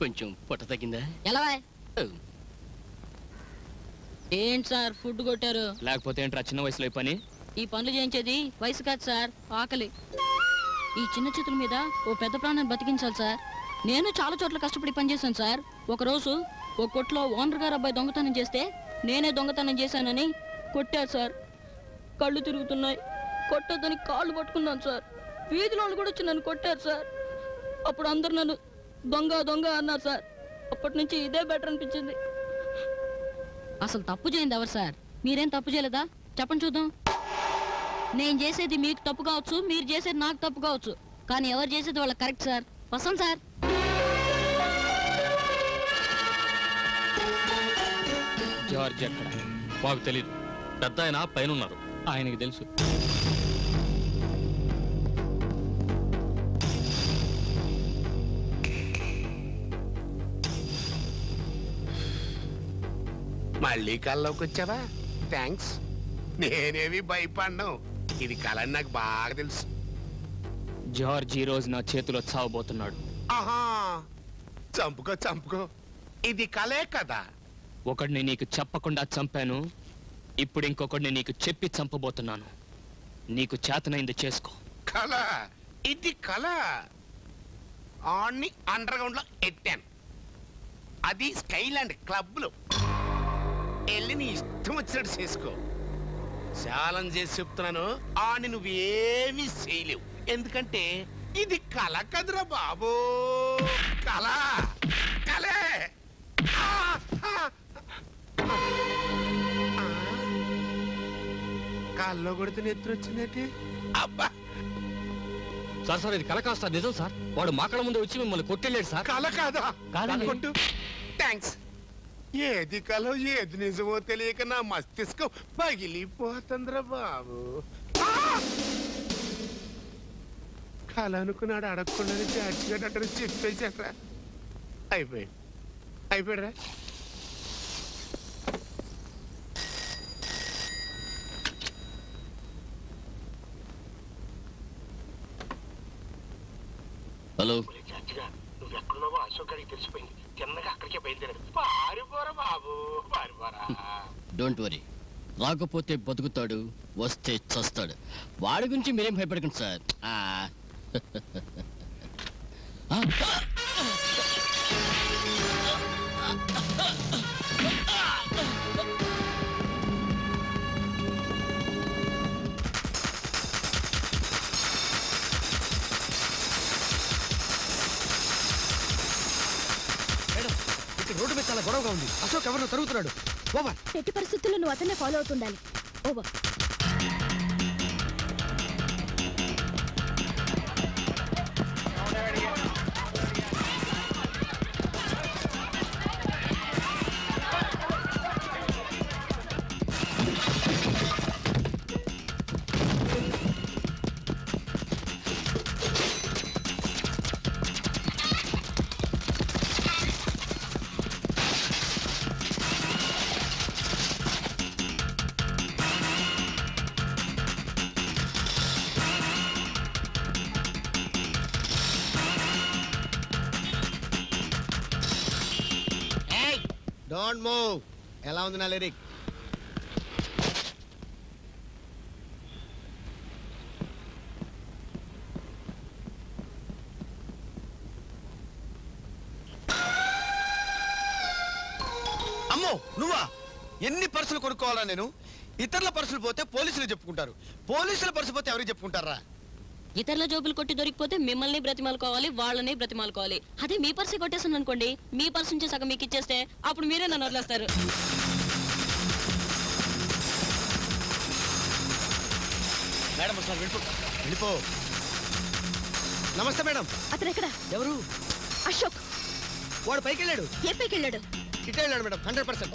కొంచెం పొట్ట తగ్గిందా ఎలా ఓ, ఏంటి సార్ ఫుడ్ కొట్టారు లేకపోతే ఏంట్రా చిన్న వయసులో ఈ పని ఈ పనులు చేయించేది వయసు కాదు సార్ ఆకలి ఈ చిన్న చేతుల మీద ఓ పెద్ద ప్రాణాన్ని బతికించాలి సార్ నేను చాలా చోట్ల కష్టపడి పనిచేశాను సార్ ఒకరోజు ఓ కొట్లో ఓనర్ గారు అబ్బాయి దొంగతనం చేస్తే నేనే దొంగతనం చేశానని కొట్టారు సార్ కళ్ళు తిరుగుతున్నాయి కొట్టొద్దని కాళ్ళు పట్టుకున్నాను సార్ వీధిలో వాళ్ళు కూడా వచ్చి నన్ను కొట్టారు సార్ అప్పుడు అందరు నన్ను దొంగ దొంగ అన్నారు సార్ అప్పటి నుంచి ఇదే బెటర్ అనిపించింది అసలు తప్పు చేయండి ఎవరు సార్ మీరేం తప్పు చేయలేదా చెప్పండి చూద్దాం నేను చేసేది మీకు తప్పు కావచ్చు మీరు చేసేది నాకు తప్పు కావచ్చు కానీ ఎవరు చేసేది వాళ్ళకి కరెక్ట్ సార్ వస్తాం సార్ జార్జ్ ఎక్కడ మాకు తెలియదు పెద్ద ఆయన పైన ఉన్నారు ఆయనకి తెలుసు మళ్ళీ కల్లోకి వచ్చావా థ్యాంక్స్ నేనేమి భయపడ్ను ఇది కళ అని నాకు బాగా తెలుసు జార్జ్ ఈ రోజు నా చేతిలో చావబోతున్నాడు ఆహా చంపుకో చంపుకో ఇది కలే కదా ఒకడిని నీకు చెప్పకుండా చంపాను ఇప్పుడు ఇంకొకడిని నీకు చెప్పి చంపబోతున్నాను నీకు చేతనైంది చేసుకో కళ ఇది కళ ఆన్ని అండర్ గ్రౌండ్ లో ఎట్టాను అది స్కైలాండ్ క్లబ్ లో వెళ్ళి నీ ఇష్టం వచ్చినట్టు చేసుకో ఛాలెంజ్ చేసి చెప్తున్నాను ఆని నువ్వేమీ చేయలేవు ఎందుకంటే ఇది కళ కదురా బాబు కళ కలే ఆ, ఆ, ఆ. కాల్లో కొడితే నెత్తురు వచ్చిందేంటి అబ్బా సార్ సార్ ఇది కల కాస్త నిజం సార్ వాడు మాకడ ముందు వచ్చి మిమ్మల్ని కొట్టెళ్ళాడు సార్ కళ కాదా కాదండి. కొట్టు థ్యాంక్స్ ఏది కలో ఏది నిజమో తెలియక నా మస్తిష్కం పగిలిపోతుందిరా బాబు ఆ! కళ అనుకున్నాడు అడగకుండానే జాడ్జిగా అంటే చెప్పేశారా అయిపోయాడు అయిపోయాడురా హలో జడ్జిగా నువ్వు ఎక్కడున్నావో అశోక్ గారికి తెలిసిపోయింది తిన్నగా అక్కడికే బయలుదేరాడు పారిపోరా బాబు పారిపోరా డోంట్ వరీ రాకపోతే బతుకుతాడు వస్తే చస్తాడు వాడి గురించి మీరేం భయపడకండి సార్ ఆ. ఆ, మేడం ఇక్కడ రోడ్డు మీద చాలా గొడవగా ఉంది అశోక్ ఎవరినో తరుగుతున్నాడు ఓవర్ ఎట్టి పరిస్థితుల్లో నువ్వు అతన్నే ఫాలో అవుతుండాలి ఓవర్ డోంట్ మూవ్ ఎలా ఉంది నా లిరిక్ అమ్మో నువ్వా ఎన్ని పర్సులు కొనుక్కోవాలా నేను ఇతరుల పర్సులు పోతే పోలీసులు చెప్పుకుంటారు పోలీసుల పర్సు పోతే ఎవరికి చెప్పుకుంటారా ఇతరుల జోబులు కొట్టి దొరికిపోతే మిమ్మల్ని బ్రతిమాలుకోవాలి వాళ్ళని బ్రతిమాలుకోవాలి అదే మీ పర్సు కొట్టేసాను అనుకోండి మీ పర్సు నుంచి సగం మీకు ఇచ్చేస్తే అప్పుడు మీరే నన్ను వదిలేస్తారు మేడం ఒకసారి వెళ్ళిపో వెళ్ళిపో నమస్తే మేడం అతను ఎక్కడ ఎవరు అశోక్ వాడు పైకి వెళ్ళాడు ఏ పైకి వెళ్ళాడు ఇటే వెళ్ళాడు మేడం హండ్రెడ్ పర్సెంట్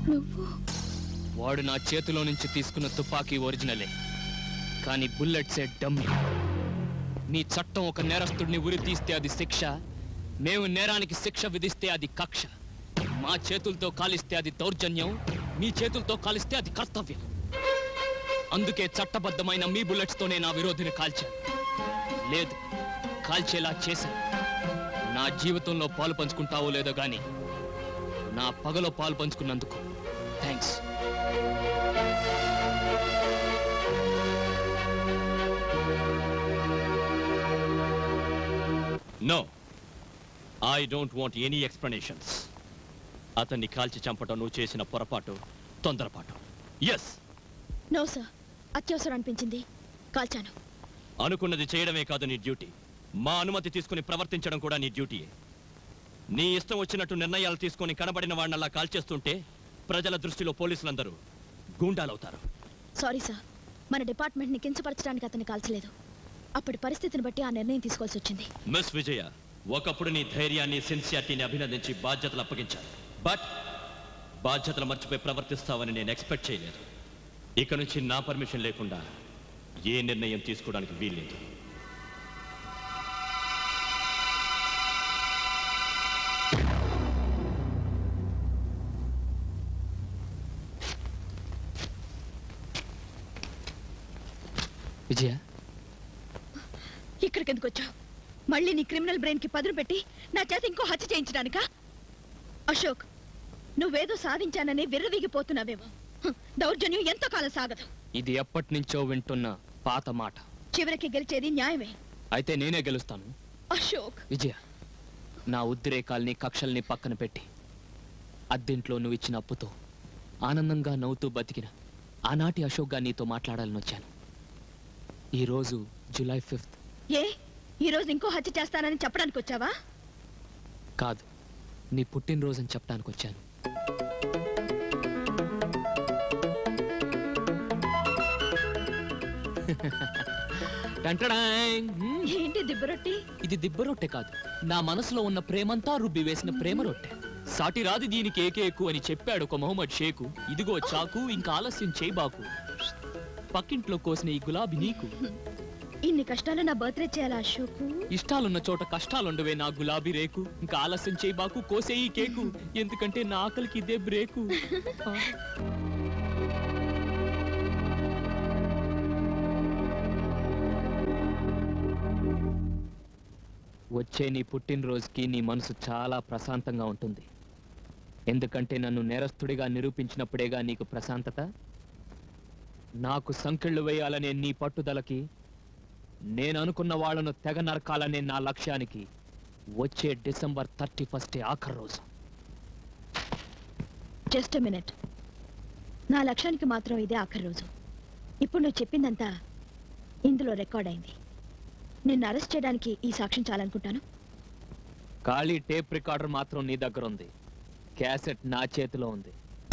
నువ్వు వాడు నా చేతిలో నుంచి తీసుకున్న తుపాకీ ఒరిజినలే కానీ బుల్లెట్సే డమ్మి నీ చట్టం ఒక నేరస్తుడిని ఉరి తీస్తే అది శిక్ష మేము నేరానికి శిక్ష విధిస్తే అది కక్ష మా చేతులతో కాలిస్తే అది దౌర్జన్యం మీ చేతులతో కాలిస్తే అది కర్తవ్యం అందుకే చట్టబద్ధమైన మీ బుల్లెట్స్తోనే నా విరోధిని కాల్చాను లేదు కాల్చేలా చేశాను నా జీవితంలో పాలు పంచుకుంటావో లేదో గాని నా పగలో పాలు పంచుకున్నందుకు thanks no I don't want any explanations అతన్ని కాల్చి చంపటం నువ్వు చేసిన పొరపాటు తొందరపాటు ఎస్ నో సార్ అత్యవసరం అనిపించింది కాల్చాను అనుకున్నది చేయడమే కాదు నీ డ్యూటీ మా అనుమతి తీసుకుని ప్రవర్తించడం కూడా నీ డ్యూటీయే నీ ఇష్టం వచ్చినట్టు నిర్ణయాలు తీసుకొని కనబడిన వాడినల్లా కాల్చేస్తుంటే ప్రజల దృష్టిలో పోలీసులందరూ గూండాలవుతారు సారీ సార్ మన డిపార్ట్మెంట్ని కించపరచడానికి అతన్ని కాల్చలేదు అప్పటి పరిస్థితిని బట్టి ఆ నిర్ణయం తీసుకోవాల్సి వచ్చింది మిస్ విజయ ఒకప్పుడు నీ ధైర్యాన్ని సిన్సియారిటీని అభినందించి బాధ్యతలు అప్పగించాను బట్ బాధ్యతలు మర్చిపోయి ప్రవర్తిస్తావని నేను ఎక్స్పెక్ట్ చేయలేదు ఇక నుంచి నా పర్మిషన్ లేకుండా ఏ నిర్ణయం తీసుకోవడానికి వీల్లేదు విజయ ఇక్కడికి ఎందుకు వచ్చావు మళ్ళీ నీ క్రిమినల్ బ్రెయిన్ కి పదును పెట్టి నా చేత ఇంకో హత్య చేయించడానికా అశోక్ నువ్వేదో సాధించానని విర్రవీగిపోతున్నావేమో హ్మ్, దౌర్జన్యం ఎంతో కాలం సాగదు ఇది ఎప్పటి నుంచో వింటున్న పాత మాట చివరికి గెలిచేది న్యాయమే అయితే నేనే గెలుస్తాను అశోక్ విజయ నా ఉద్రేకాల్ని కక్షల్ని పక్కన పెట్టి అద్దెంట్లో నువ్వు ఇచ్చిన అప్పుతో ఆనందంగా నవ్వుతూ బతికిన ఆనాటి అశోక్గా నీతో మాట్లాడాలని వచ్చాను ఈరోజు జూలై ఫిఫ్త్ ఏ ఈ రోజు ఇంకో హత్య చేస్తానని చెప్పడానికి వచ్చావా కాదు నీ పుట్టినరోజు అని చెప్పడానికి వచ్చాను టంటడాంగ్! హ్మ్. ఏంటి దిబ్బరొట్టి ఇది దిబ్బ రొట్టె కాదు నా మనసులో ఉన్న ప్రేమంతా రుబ్బి వేసిన ప్రేమ రొట్టె సాటి రాది దీనికి ఏకేకు అని చెప్పాడు ఒక మొహమ్మద్ షేకు ఇదిగో చాకు ఇంకా ఆలస్యం చేయబాకు పక్కింట్లో కోసిన ఈ గులాబీ నీకు ఇన్ని కష్టాలు నా బర్త్డే చేయాలా అశోక్ ఇష్టాలున్న చోట కష్టాలుండవే నా గులాబీ రేకు ఇంకా ఆలస్యం చేయబాకు కోసే ఈ కేకు ఎందుకంటే నా ఆకలికి ఇదే బ్రేకు వచ్చే నీ పుట్టినరోజుకి నీ మనసు చాలా ప్రశాంతంగా ఉంటుంది ఎందుకంటే నన్ను నేరస్తుడిగా నిరూపించినప్పుడేగా నీకు ప్రశాంతత నాకు సంకెళ్ళు వేయాలనే నీ పట్టుదలకి నేను అనుకున్న వాళ్ళను తెగ నరకాలనే నా లక్ష్యానికి వచ్చే డిసెంబర్ థర్టీ ఫస్ట్ ఆఖరి రోజు జస్ట్ మినిట్ నా లక్ష్యానికి మాత్రం ఇదే ఆఖరి రోజు ఇప్పుడు నువ్వు చెప్పిందంతా ఇందులో రికార్డ్ అయింది నిన్ను అరెస్ట్ చేయడానికి ఈ సాక్ష్యం చాలనుకుంటాను ఖాళీ టేప్ రికార్డర్ మాత్రం నీ దగ్గర ఉంది క్యాసెట్ నా చేతిలో ఉంది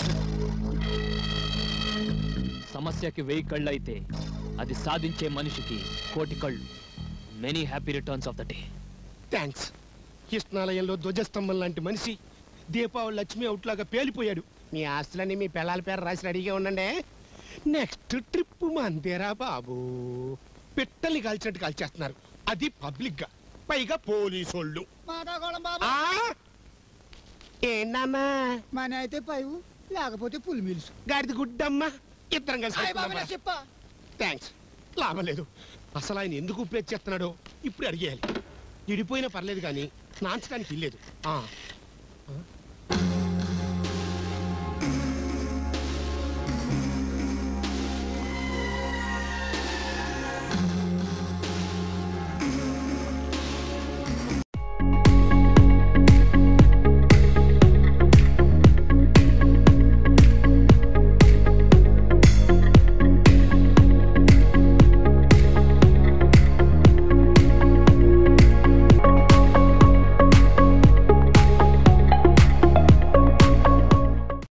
సమస్యకి వెయ్యి కళ్ళు అయితే అది సాధించే మనిషికి కోటి కళ్ళు many happy returns of the day thanks కృష్ణాలయంలో ధ్వజస్తంభం లాంటి మనిషి దీపావళి లక్ష్మి అవుట్లాగా పేలిపోయాడు మీ ఆస్తులన్నీ మీ పిల్లల పేరు రాసి రెడీగా ఉండండి నెక్స్ట్ ట్రిప్ మందేరా బాబు పిట్టల్ని కాల్చినట్టు కాల్చేస్తున్నారు అది పబ్లిక్ గా పైగా పోలీసోళ్ళు ఆ? ఏంటమ్మా మన అయితే పైవు లేకపోతే పులి మిల్సు గాడిది గుడ్డమ్మా ఇద్దరం కలిసి థ్యాంక్స్ లాభం లేదు అసలు ఆయన ఎందుకు ఉప్పేది చేస్తున్నాడో ఇప్పుడు అడిగేయాలి విడిపోయినా పర్లేదు కానీ నాంచడానికి ఇల్లేదు ఆ. ఆ?